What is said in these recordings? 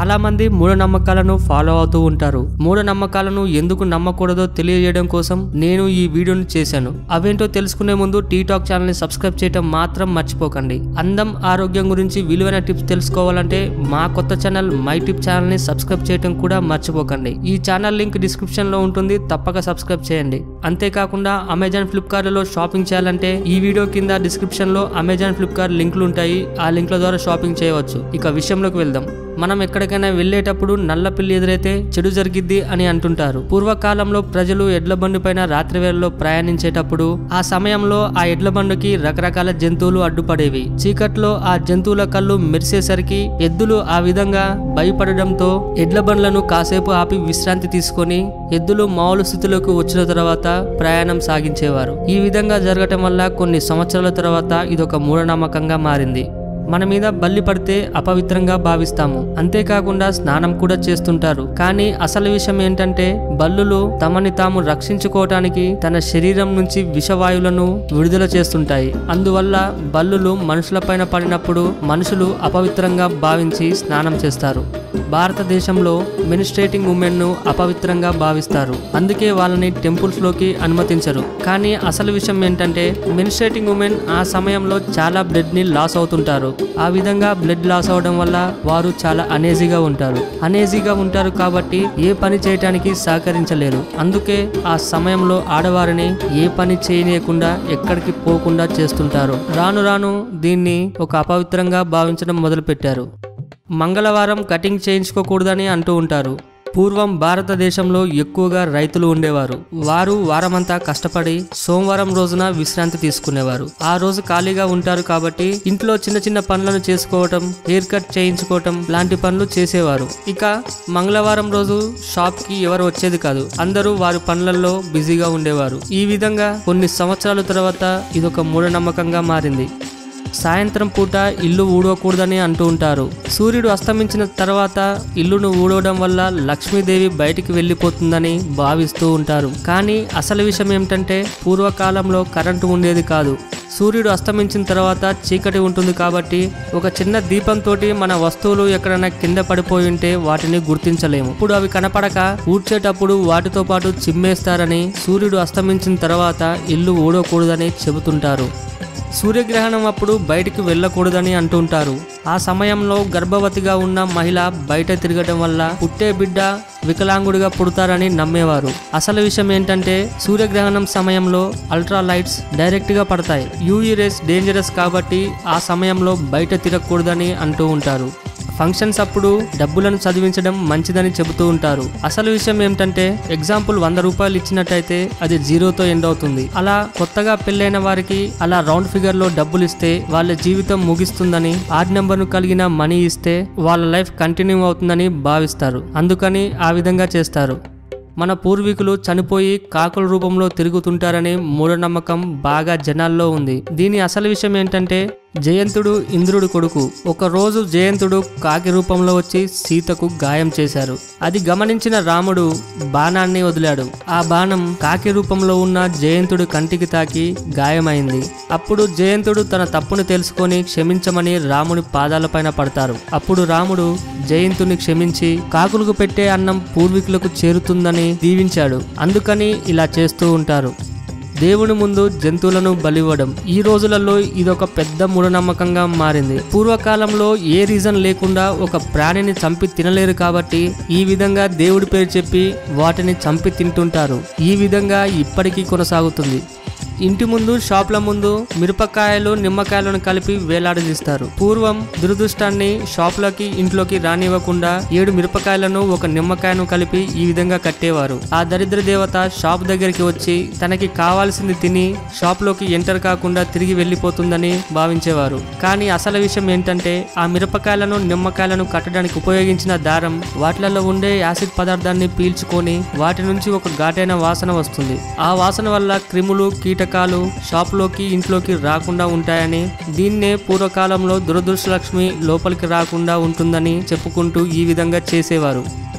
చాలా మంది మూఢనమ్మకాలను ఫాలో అవుతూ ఉంటారు మూఢనమ్మకాలను ఎందుకు నమ్మకూడదో తెలియజేయడం కోసం నేను ఈ వీడియోని చేశాను అవేంటో తెలుసుకునే ముందు టీ టాక్ ఛానల్ ని సబ్స్క్రైబ్ చేయడం మాత్రం మర్చిపోకండి అందం ఆరోగ్యం గురించి విలువైన టిప్స్ తెలుసుకోవాలంటే మా కొత్త ఛానల్ మై టిప్ ఛానల్ ని సబ్స్క్రైబ్ చేయడం కూడా మర్చిపోకండి ఈ ఛానల్ లింక్ డిస్క్రిప్షన్ లో ఉంటుంది తప్పక సబ్స్క్రైబ్ చేయండి అంతేకాకుండా అమెజాన్ ఫ్లిప్కార్ట్ లో షాపింగ్ చేయాలంటే ఈ వీడియో కింద డిస్క్రిప్షన్ లో అమెజాన్ ఫ్లిప్కార్ట్ లింకులు ఉంటాయి ఆ లింక్ల ద్వారా షాపింగ్ చేయవచ్చు ఇక విషయంలోకి వెళ్దాం మనం ఎక్కడికైనా వెళ్ళేటప్పుడు నల్ల పిల్లి ఎదురైతే చెడు జరిగిద్ది అని అంటుంటారు పూర్వకాలంలో ప్రజలు ఎడ్ల బండి పైన రాత్రి వేళల్లో ప్రయాణించేటప్పుడు ఆ సమయంలో ఆ ఎడ్ల బండికి రకరకాల జంతువులు అడ్డుపడేవి చీకట్లో ఆ జంతువుల కళ్ళు మెరిసేసరికి ఎద్దులు ఆ విధంగా భయపడడంతో ఎడ్ల బండ్లను కాసేపు ఆపి విశ్రాంతి తీసుకొని ఎద్దులు మామూలు స్థితిలోకి వచ్చిన తర్వాత ప్రయాణం సాగించేవారు ఈ విధంగా జరగటం వల్ల కొన్ని సంవత్సరాల తర్వాత ఇదొక మూఢనమ్మకంగా మారింది మన మీద బల్లి పడితే అపవిత్రంగా భావిస్తాము అంతేకాకుండా స్నానం కూడా చేస్తుంటారు కానీ అసలు విషయం ఏంటంటే బల్లులు తమని తాము రక్షించుకోవటానికి తన శరీరం నుంచి విషవాయువులను విడుదల చేస్తుంటాయి అందువల్ల బల్లులు మనుషులపైన పడినప్పుడు మనుషులు అపవిత్రంగా భావించి స్నానం చేస్తారు భారతదేశంలో మెనిస్ట్రేటింగ్ ఉమెన్ ను అపవిత్రంగా భావిస్తారు అందుకే వాళ్ళని టెంపుల్స్ లోకి అనుమతించరు కానీ అసలు విషయం ఏంటంటే మెనిస్ట్రేటింగ్ ఉమెన్ ఆ సమయంలో చాలా బ్లడ్ ని లాస్ అవుతుంటారు ఆ విధంగా బ్లడ్ లాస్ అవడం వల్ల వారు చాలా అనేజీగా ఉంటారు అనేజీగా ఉంటారు కాబట్టి ఏ పని చేయటానికి సహకరించలేరు అందుకే ఆ సమయంలో ఆడవారిని ఏ పని చేయనీయకుండా ఎక్కడికి పోకుండా చేస్తుంటారు రాను రాను దీన్ని ఒక అపవిత్రంగా భావించడం మొదలుపెట్టారు మంగళవారం కటింగ్ చేయించుకోకూడదని అంటూ ఉంటారు పూర్వం భారతదేశంలో ఎక్కువగా రైతులు ఉండేవారు వారు వారమంతా కష్టపడి సోమవారం రోజున విశ్రాంతి తీసుకునేవారు ఆ రోజు ఖాళీగా ఉంటారు కాబట్టి ఇంట్లో చిన్న చిన్న పనులను చేసుకోవటం హెయిర్ కట్ చేయించుకోవటం లాంటి పనులు చేసేవారు ఇక మంగళవారం రోజు షాప్ కి ఎవరు వచ్చేది కాదు అందరూ వారి పనులలో బిజీగా ఉండేవారు ఈ విధంగా కొన్ని సంవత్సరాల తర్వాత ఇదొక మూఢనమ్మకంగా మారింది సాయంత్రం పూట ఇల్లు ఊడకూడదని అంటూ ఉంటారు సూర్యుడు అస్తమించిన తర్వాత ఇల్లును ఊడవడం వల్ల లక్ష్మీదేవి బయటికి వెళ్ళిపోతుందని భావిస్తూ ఉంటారు కానీ అసలు విషయం ఏమిటంటే పూర్వకాలంలో కరెంటు ఉండేది కాదు సూర్యుడు అస్తమించిన తర్వాత చీకటి ఉంటుంది కాబట్టి ఒక చిన్న దీపంతో మన వస్తువులు ఎక్కడైనా కింద పడిపోయి ఉంటే వాటిని గుర్తించలేము ఇప్పుడు అవి కనపడక ఊడ్చేటప్పుడు వాటితో పాటు చిమ్మేస్తారని సూర్యుడు అస్తమించిన తర్వాత ఇల్లు ఊడకూడదని చెబుతుంటారు సూర్యగ్రహణం అప్పుడు బయటికి వెళ్ళకూడదని అంటుంటారు ఆ సమయంలో గర్భవతిగా ఉన్న మహిళ బయట తిరగటం వల్ల పుట్టే బిడ్డ వికలాంగుడిగా పుడతారని నమ్మేవారు అసలు విషయం ఏంటంటే సూర్యగ్రహణం సమయంలో అల్ట్రా లైట్స్ డైరెక్ట్ గా పడతాయి యూఈ రేస్ డేంజరస్ కాబట్టి ఆ సమయంలో బయట తిరగకూడదని అంటూ ఉంటారు ఫంక్షన్స్ అప్పుడు డబ్బులను చదివించడం మంచిదని చెబుతూ ఉంటారు అసలు విషయం ఏమిటంటే ఎగ్జాంపుల్ వంద రూపాయలు ఇచ్చినట్టయితే అది జీరోతో ఎండ్ అవుతుంది అలా కొత్తగా పెళ్ళైన వారికి అలా రౌండ్ ఫిగర్ లో డబ్బులు ఇస్తే వాళ్ళ జీవితం ముగిస్తుందని ఆడ్ నెంబర్ ను కలిగిన మనీ ఇస్తే వాళ్ళ లైఫ్ కంటిన్యూ అవుతుందని భావిస్తారు అందుకని ఆ విధంగా చేస్తారు మన పూర్వీకులు చనిపోయి కాకుల రూపంలో తిరుగుతుంటారనే మూఢనమ్మకం బాగా జనాల్లో ఉంది దీని అసలు విషయం ఏంటంటే జయంతుడు ఇంద్రుడి కొడుకు ఒక రోజు జయంతుడు కాకి రూపంలో వచ్చి సీతకు గాయం చేశారు అది గమనించిన రాముడు బాణాన్ని వదిలాడు ఆ బాణం కాకి రూపంలో ఉన్న జయంతుడు కంటికి తాకి గాయమైంది అప్పుడు జయంతుడు తన తప్పును తెలుసుకొని క్షమించమని రాముని పాదాలపైన పడతారు అప్పుడు రాముడు జయంతుని క్షమించి కాకులకు పెట్టే అన్నం పూర్వీకులకు చేరుతుందని దీవించాడు అందుకని ఇలా చేస్తూ ఉంటారు దేవుని ముందు జంతువులను బలివ్వడం ఈ రోజులలో ఇదొక పెద్ద మూఢనమ్మకంగా మారింది పూర్వకాలంలో ఏ రీజన్ లేకుండా ఒక ప్రాణిని చంపి తినలేరు కాబట్టి ఈ విధంగా దేవుడి పేరు చెప్పి వాటిని చంపి తింటుంటారు ఈ విధంగా ఇప్పటికీ కొనసాగుతుంది ఇంటి ముందు షాప్ల ముందు మిరపకాయలు నిమ్మకాయలను కలిపి వేలాడదీస్తారు పూర్వం దురదృష్టాన్ని షాప్లకి ఇంట్లోకి రానివ్వకుండా ఏడు మిరపకాయలను ఒక నిమ్మకాయను కలిపి ఈ విధంగా కట్టేవారు ఆ దరిద్ర దేవత షాప్ దగ్గరికి వచ్చి తనకి కావాల్సింది తిని షాప్ లోకి ఎంటర్ కాకుండా తిరిగి వెళ్ళిపోతుందని భావించేవారు కానీ అసలు విషయం ఏంటంటే ఆ మిరపకాయలను నిమ్మకాయలను కట్టడానికి ఉపయోగించిన దారం వాటిలలో ఉండే యాసిడ్ పదార్థాన్ని పీల్చుకొని వాటి నుంచి ఒక ఘాటైన వాసన వస్తుంది ఆ వాసన వల్ల క్రిములు కీటకాలు షాప్లోకి ఇంట్లోకి రాకుండా ఉంటాయని దీన్నే పూర్వకాలంలో దురదృష్టలక్ష్మి లోపలికి రాకుండా ఉంటుందని చెప్పుకుంటూ ఈ విధంగా చేసేవారు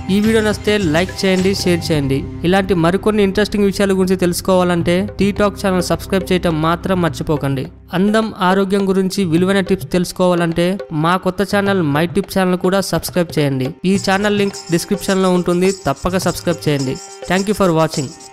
ఈ వీడియో నచ్చితే లైక్ చేయండి షేర్ చేయండి ఇలాంటి మరికొన్ని ఇంట్రెస్టింగ్ విషయాల గురించి తెలుసుకోవాలంటే టీ టాక్ ఛానల్ సబ్స్క్రైబ్ చేయటం మాత్రం మర్చిపోకండి అందం ఆరోగ్యం గురించి విలువైన టిప్స్ తెలుసుకోవాలంటే మా కొత్త ఛానల్ మై టిప్ ఛానల్ కూడా సబ్స్క్రైబ్ చేయండి ఈ ఛానల్ లింక్ డిస్క్రిప్షన్లో ఉంటుంది తప్పక సబ్స్క్రైబ్ చేయండి థ్యాంక్ యూ ఫర్ వాచింగ్